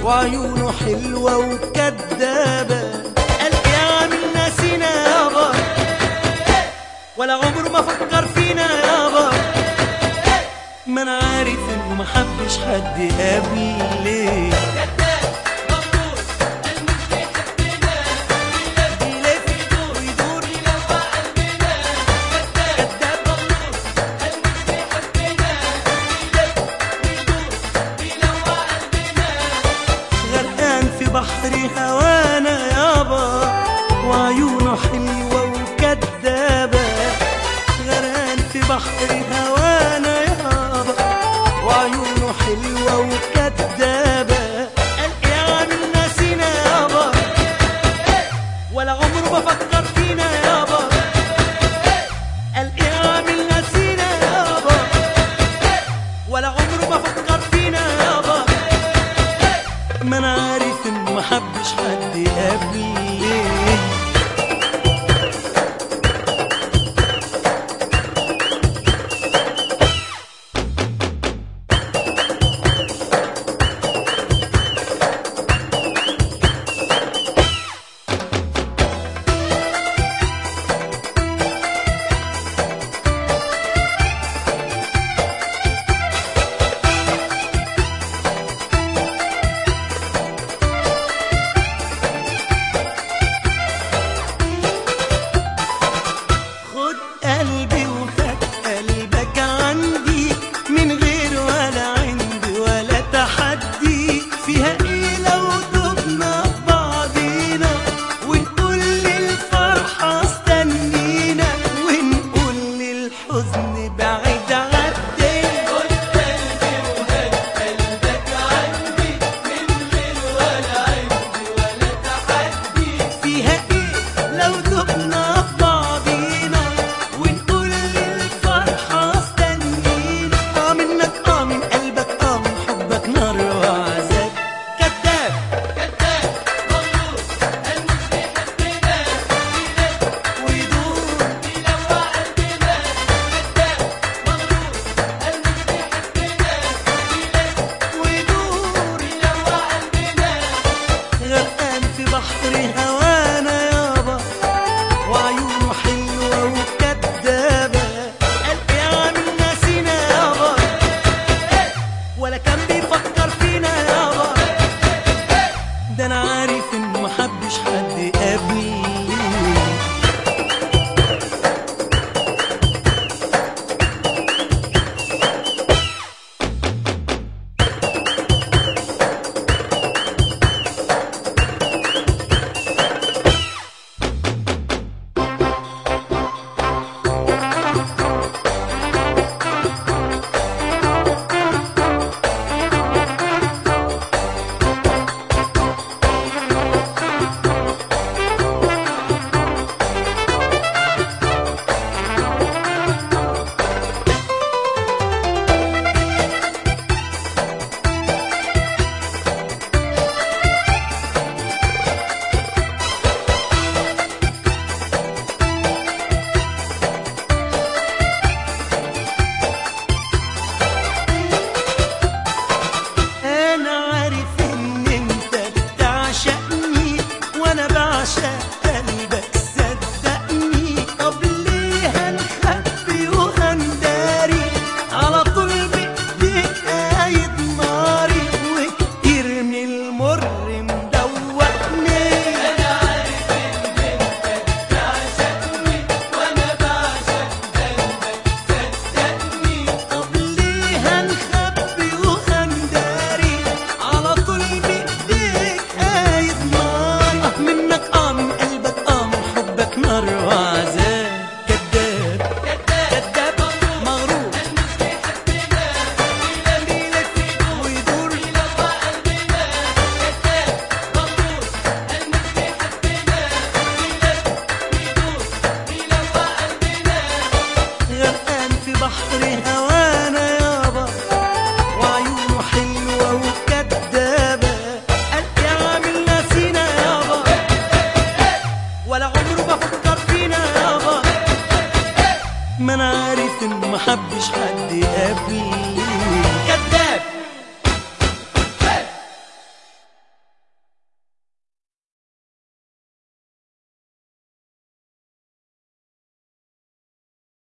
وعيونه حلوة وكدابة قال يا عامل ناسينا يابا ولا عمره ما فكر فينا يابا ما انا عارف انه ما حبش حد قبلي بيلف يدور ويدور كداب غرقان في بحر هوانا يابا وعيونه حلوة وكدابة غرقان في بحر هوانا يابا وعيونه حلوة وكدابة قال يا عامل ناسينا يابا ولا عمره ما فكر فينا يابا قال يا عامل ناسينا يابا ولا عمره ما فكر فينا يابا ما انا عارف انه ما حبش حد قبلي خد قلبي وخد قلبك عندي من غير ولا عندي ولا تحدي فيها ايه لو دبنا في بعضينا ونقول للفرحة استنينا ونقول للحزن بعيد عدي خد قلبي وخد قلبك عندي من غير ولا عندي ولا تحدي فيها ايه لو دبنا في بعضينا ونقول للفرحة استنينا اه منك اه من قلبك اه من حبك نار وعذاب كذاب كذاب مغرور المش بيحبنا ويدور يلوع قلبنا كذاب مغرور المش بيحبنا ويدور يلوع قلبنا غرقان في بحر هوانا يابا وعيونه حلوة وكدابة قال يا عامل ناسينا يابا ولا كان بيفكر فينا يابا ده انا عارف انه ما حبش حد قبلي انا عارف ان انت بتعشقني وانا بعشق قلبك صدقني طب ليه هنخبي وهنداري على طول بايديك قايد ناري وكتير من المر مدوقني انا عارف ان انت بتعشقني وانا بعشق قلبك صدقني طب ليه هنخبي وهنداري على طول بايديك قايد نار اه منك اه من قلبك اه من حبك نار وعذاب كذاب كذاب مغرور ليلك ويدور غرقان في بحر هوانا يابا وعيونه حلوة وكدابة قال يا عامل ناسينا يابا ولا عمره ما فكر فينا يابا ما انا عارف انه ما حبش حد قبلي